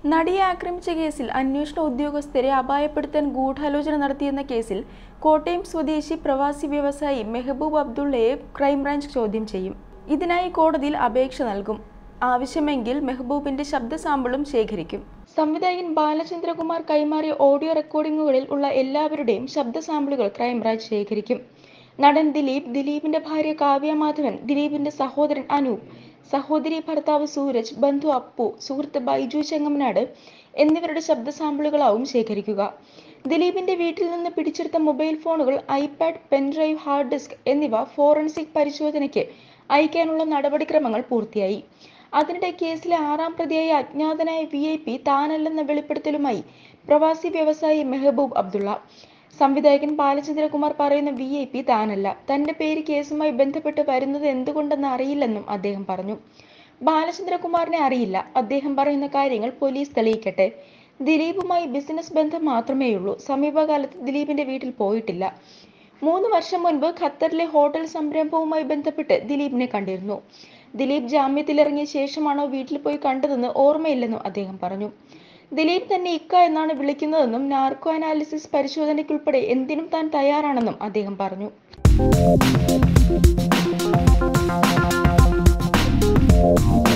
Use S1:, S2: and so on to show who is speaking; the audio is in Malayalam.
S1: നടിയെ ആക്രമിച്ച കേസിൽ അന്വേഷണ ഉദ്യോഗസ്ഥരെ അപായപ്പെടുത്താൻ ഗൂഢാലോചന നടത്തിയെന്ന കേസിൽ കോട്ടയം സ്വദേശി പ്രവാസി വ്യവസായി മെഹബൂബ് അബ്ദുള്ളയെ ക്രൈംബ്രാഞ്ച് ചോദ്യം ചെയ്യും ഇതിനായി കോടതിയിൽ അപേക്ഷ നൽകും ആവശ്യമെങ്കിൽ മെഹബൂബിന്റെ ശബ്ദ സാമ്പിളും ശേഖരിക്കും സംവിധായകൻ ബാലചന്ദ്രകുമാർ കൈമാറിയ ഓഡിയോ റെക്കോർഡിംഗുകളിൽ ഉള്ള എല്ലാവരുടെയും ശബ്ദ സാമ്പിളുകൾ ക്രൈംബ്രാഞ്ച് ശേഖരിക്കും നടൻ ദിലീപ് ദിലീപിന്റെ ഭാര്യ കാവ്യ മാധവൻ ദിലീപിന്റെ സഹോദരൻ അനൂപ് സഹോദരി ഭർത്താവ് സൂരജ് ബന്ധു അപ്പു സുഹൃത്ത് ബൈജു ചെങ്ങമനാട് എന്നിവരുടെ ശബ്ദ സാമ്പിളുകളാവും ശേഖരിക്കുക ദിലീപിന്റെ വീട്ടിൽ നിന്ന് പിടിച്ചെടുത്ത മൊബൈൽ ഫോണുകൾ ഐപാഡ് പെൻഡ്രൈവ് ഹാർഡ് ഡിസ്ക് എന്നിവ ഫോറൻസിക് പരിശോധനയ്ക്ക് അയക്കാനുള്ള നടപടിക്രമങ്ങൾ പൂർത്തിയായി അതിനിടെ കേസിലെ ആറാം പ്രതിയായ അജ്ഞാതനായ വി ഐ പി താനല്ലെന്ന വെളിപ്പെടുത്തലുമായി പ്രവാസി വ്യവസായി മെഹബൂബ് അബ്ദുള്ള സംവിധായകൻ ബാലചന്ദ്രകുമാർ പറയുന്ന വി ഐ പി താനല്ല തന്റെ പേര് കേസുമായി ബന്ധപ്പെട്ട് വരുന്നത് എന്തുകൊണ്ടെന്ന് അറിയില്ലെന്നും അദ്ദേഹം പറഞ്ഞു ബാലചന്ദ്രകുമാറിനെ അറിയില്ല അദ്ദേഹം പറയുന്ന കാര്യങ്ങൾ പോലീസ് തെളിയിക്കട്ടെ ദിലീപുമായി ബിസിനസ് ബന്ധം മാത്രമേയുള്ളൂ സമീപകാലത്ത് ദിലീപിന്റെ വീട്ടിൽ പോയിട്ടില്ല മൂന്ന് വർഷം മുൻപ് ഖത്തറിലെ ഹോട്ടൽ സംരംഭവുമായി ബന്ധപ്പെട്ട് ദിലീപിനെ കണ്ടിരുന്നു ദിലീപ് ജാമ്യത്തിലിറങ്ങിയ ശേഷമാണോ വീട്ടിൽ പോയി കണ്ടതെന്ന് ഓർമ്മയില്ലെന്നും അദ്ദേഹം പറഞ്ഞു ദിലീപ് തന്നെ ഇക്ക എന്നാണ് വിളിക്കുന്നതെന്നും നാർക്കോ അനാലിസിസ് പരിശോധനയ്ക്കുൾപ്പെടെ എന്തിനും താൻ തയ്യാറാണെന്നും അദ്ദേഹം പറഞ്ഞു
S2: Thank you.